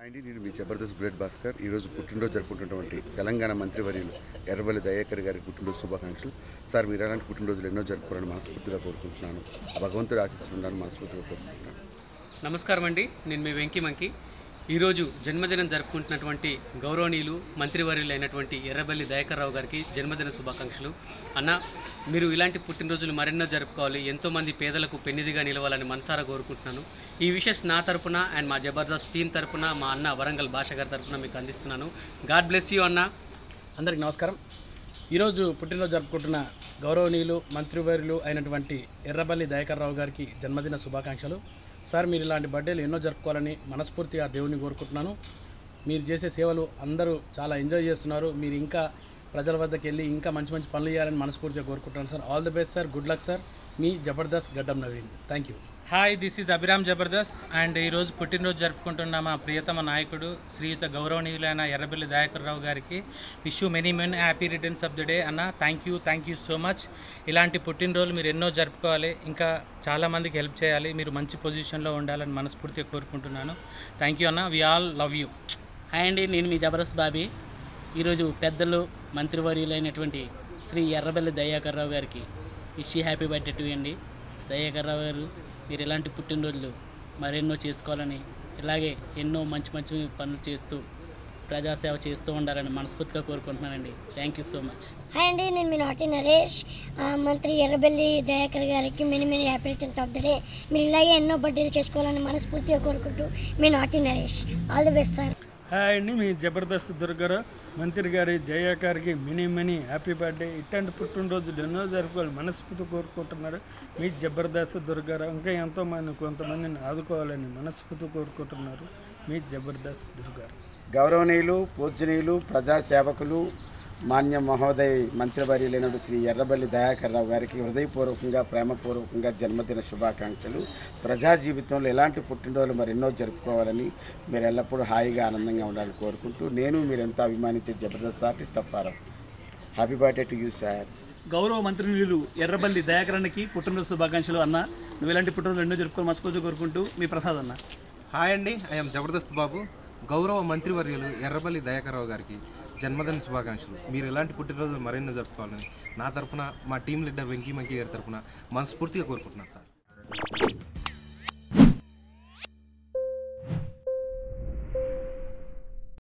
అండి నేను మీ జబర్దస్త్ గ్రేట్ భాస్కర్ ఈరోజు పుట్టినరోజు జరుపుకుంటున్నటువంటి తెలంగాణ మంత్రివర్యులు ఎర్రబల్లి దయాకర్ గారి పుట్టినరోజు శుభాకాంక్షలు సార్ మీరు అలాంటి పుట్టినరోజులు ఎన్నో జరుపుకోవాలని మనస్ఫూర్తిగా కోరుకుంటున్నాను ఆ భగవంతుడు ఆశీస్సులు ఉండాలని మనస్ఫూర్తిగా కోరుకుంటున్నాను నమస్కారం అండి నేను మీ వెంకి మంకి ఈరోజు జన్మదినం జరుపుకుంటున్నటువంటి గౌరవనీయులు మంత్రివర్యులు అయినటువంటి ఎర్రబెల్లి దయాకర్ రావు గారికి జన్మదిన శుభాకాంక్షలు అన్న మీరు ఇలాంటి పుట్టినరోజులు మరెన్నో జరుపుకోవాలి ఎంతోమంది పేదలకు పెన్నిదిగా నిలవాలని మనసారా కోరుకుంటున్నాను ఈ విషయస్ నా తరపున అండ్ మా జబర్దస్త్ టీం తరపున మా అన్న వరంగల్ భాష గారి తరపున మీకు అందిస్తున్నాను గాడ్ బ్లెస్ యూ అన్న అందరికి నమస్కారం ఈరోజు పుట్టినరోజు జరుపుకుంటున్న గౌరవనీయులు మంత్రివర్యులు అయినటువంటి ఎర్రబల్లి దయాకర్ రావు గారికి జన్మదిన శుభాకాంక్షలు సార్ మీరు ఇలాంటి బర్త్డేలు ఎన్నో జరుపుకోవాలని మనస్ఫూర్తిగా దేవుని కోరుకుంటున్నాను మీరు చేసే సేవలు అందరూ చాలా ఎంజాయ్ చేస్తున్నారు మీరు ఇంకా ప్రజల వద్దకు వెళ్ళి ఇంకా మంచి మంచి పనులు చేయాలని మనస్ఫూర్తిగా కోరుకుంటున్నాను sir all the best sir good luck sir మీ Jabardasth Gaddam Naveen thank you hi this is Abhiram Jabardasth and ఈరోజు పుట్టినరోజు జరుపుకుంటున్న మా ప్రియతమ నాయకుడు శ్రీయుత గౌరవనీయులైన ఎర్రబెల్లి దయాకర్ రావు గారికి wish you many many happy returns of the day అన్న thank you thank you so much ఇలాంటి పుట్టినరోజులు మీరు ఎన్నో జరుపుకోవాలి ఇంకా చాలామందికి హెల్ప్ చేయాలి మీరు మంచి పొజిషన్లో ఉండాలని మనస్ఫూర్తిగా కోరుకుంటున్నాను థ్యాంక్ యూ అన్న we all love you hi అండి నేను మీ జబర్దస్త్ బాబీ ఈరోజు పెద్దలు మంత్రివర్యులైనటువంటి శ్రీ ఎర్రబెల్లి దయాకర్ రావు గారికి విష్ హ్యాపీ బర్త్డే టు అండి దయాకర్ రావు గారు మీరు ఇలాంటి పుట్టినరోజులు మరెన్నో చేసుకోవాలని ఇలాగే ఎన్నో మంచి మంచి పనులు చేస్తూ ప్రజాసేవ చేస్తూ ఉండాలని మనస్ఫూర్తిగా కోరుకుంటున్నానండి thank you so much hi అండి నేను మీ నాటి నరేష్ ఆ, మంత్రి ఎర్రబెల్లి దయాకర్ గారికి many many happy returns of the day మీరు ఇలాగే ఎన్నో బర్త్డేలు చేసుకోవాలని మనస్ఫూర్తిగా కోరుకుంటూ మీ నాటి Naresh all the best sir hi అండి మీ జబర్దస్త్ దుర్గారు మంత్రి గారి జయ గారికి మినీ మినీ హ్యాపీ బర్త్డే ఇట్లాంటి పుట్టినరోజులు ఎన్నో జరుపుకోవాలి మనస్ఫూర్తి కోరుకుంటున్నారు మీ జబర్దస్త్ దుర్గారు ఇంకా ఎంతోమంది కొంతమందిని ఆదుకోవాలని మనస్ఫూర్తి కోరుకుంటున్నారు మీ జబర్దస్త్ దుర్గారు గౌరవనీయులు పూజనీయులు ప్రజాసేవకులు మాన్య మహోదయ మంత్రివర్యులైన శ్రీ ఎర్రబల్లి దయాకర్ రావు గారికి హృదయపూర్వకంగా ప్రేమపూర్వకంగా జన్మదిన శుభాకాంక్షలు ప్రజా జీవితంలో ఎలాంటి పుట్టినరోజులు మరెన్నో జరుపుకోవాలని మీరు ఎల్లప్పుడూ హాయిగా ఆనందంగా ఉండాలని కోరుకుంటూ నేను మీరు ఎంతో అభిమానించే Jabardasth artist Apparao happy birthday to you sir గౌరవ మంత్రినియులు ఎర్రబల్లి దయాకరానికి పుట్టినరోజు శుభాకాంక్షలు అన్న నువ్వు ఇలాంటి పుట్టినరోజు ఎన్నో జరుపుకొని మనస్ఫూర్తిగా కోరుకుంటూ మీ ప్రసాద్ అన్న హాయ్ అండి ఐఎమ్ జబర్దస్త్ బాబు గౌరవ మంత్రివర్యులు ఎర్రబల్లి దయాకర్రావు గారికి జన్మదిన శుభాకాంక్షలు మీరు ఎలాంటి పుట్టినరోజులు మరెన్నో జరుపుకోవాలని నా తరపున మా టీం లీడర్ వెంకీ మంకీ గారి తరపున మనస్ఫూర్తిగా కోరుకుంటున్నాను సార్